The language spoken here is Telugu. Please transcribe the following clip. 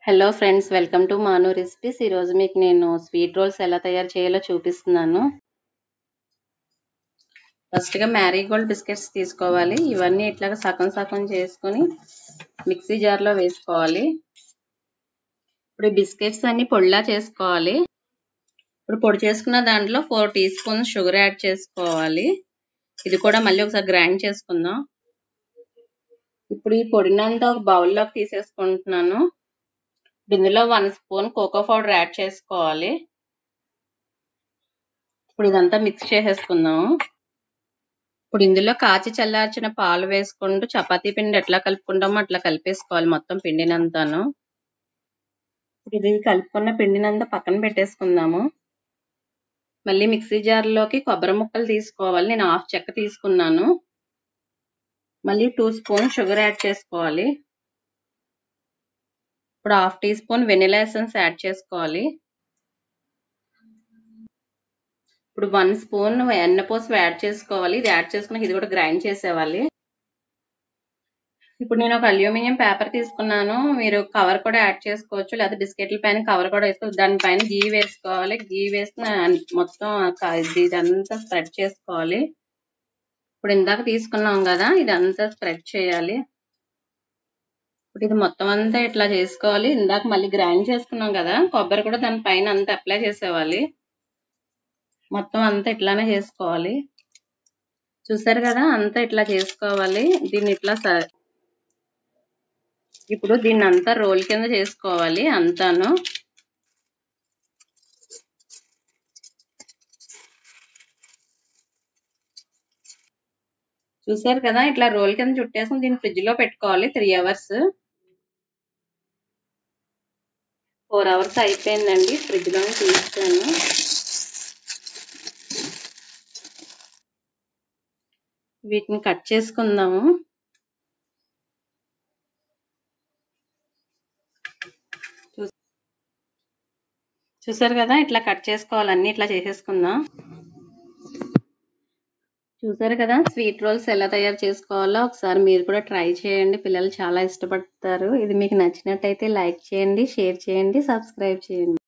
hello friends welcome to Manu recipes ఈరోజు మీకు నేను స్వీట్ రోల్స్ ఎలా తయారు చేయాలో చూపిస్తున్నాను ఫస్ట్గా మ్యారీగోల్డ్ బిస్కెట్స్ తీసుకోవాలి ఇవన్నీ ఇట్లాగా సగం సగం చేసుకొని మిక్సీ జార్లో వేసుకోవాలి ఇప్పుడు ఈ బిస్కెట్స్ అన్ని పొడిలా చేసుకోవాలి ఇప్పుడు పొడి చేసుకున్న దాంట్లో four teaspoons sugar add చేసుకోవాలి ఇది కూడా మళ్ళీ ఒకసారి గ్రైండ్ చేసుకుందాం ఇప్పుడు ఈ పొడినంతా ఒక బౌల్లోకి తీసేసుకుంటున్నాను ఇందులో one spoon cocoa powder add చేసుకోవాలి ఇప్పుడు ఇదంతా మిక్స్ చేసేసుకుందాము ఇప్పుడు ఇందులో కాచి చల్లార్చిన పాలు వేసుకుంటూ చపాతీ పిండి ఎట్లా కలుపుకుంటామో అట్లా కలిపేసుకోవాలి మొత్తం పిండినంతాను ఇప్పుడు ఇది కలుపుకున్న పిండినంతా పక్కన పెట్టేసుకుందాము మళ్ళీ మిక్సీ జార్లోకి కొబ్బరి ముక్కలు తీసుకోవాలి నేను హాఫ్ చెక్క తీసుకున్నాను మళ్ళీ టూ స్పూన్ షుగర్ యాడ్ చేసుకోవాలి ఇప్పుడు half teaspoon vanilla essence add చేసుకోవాలి ఇప్పుడు వన్ స్పూన్ ఎన్నపోసు యాడ్ చేసుకోవాలి ఇది యాడ్ చేసుకుని ఇది కూడా గ్రైండ్ చేసేవాలి ఇప్పుడు నేను ఒక అల్యూమినియం పేపర్ తీసుకున్నాను మీరు కవర్ కూడా యాడ్ చేసుకోవచ్చు లేదా బిస్కెట్ల పైన కవర్ కూడా వేసుకోవచ్చు దానిపైన గీ వేసుకోవాలి గీ వేసిన మొత్తం ఇదంతా స్ప్రెడ్ చేసుకోవాలి ఇప్పుడు ఇందాక తీసుకున్నాం కదా ఇదంతా స్ప్రెడ్ చేయాలి ఇప్పుడు ఇది మొత్తం అంతా ఇట్లా చేసుకోవాలి ఇందాక మళ్ళీ గ్రైండ్ చేసుకున్నాం కదా కొబ్బరి కూడా దాని పైన అంతా అప్లై చేసేవాలి మొత్తం అంతా ఇట్లానే చేసుకోవాలి చూసారు కదా అంతా ఇట్లా చేసుకోవాలి దీన్ని ఇట్లా ఇప్పుడు దీన్ని అంతా రోల్ కింద చేసుకోవాలి అంతాను చూసారు కదా ఇట్లా రోల్ కింద చుట్టేసుకుని దీన్ని ఫ్రిడ్జ్ లో పెట్టుకోవాలి త్రీ అవర్స్ ఫోర్ అవర్స్ అయిపోయిందండి ఫ్రిడ్జ్ లోనే తీస్తాను వీటిని కట్ చేసుకుందాము చూసారు కదా ఇట్లా కట్ చేసుకోవాలి అన్ని ఇట్లా చేసేసుకుందాం చూసారు కదా స్వీట్ రోల్స్ ఎలా తయారు చేసుకోవాలో ఒకసారి మీరు కూడా ట్రై చేయండి పిల్లలు చాలా ఇష్టపడతారు ఇది మీకు నచ్చినట్టయితే లైక్ చేయండి షేర్ చేయండి సబ్స్క్రైబ్ చేయండి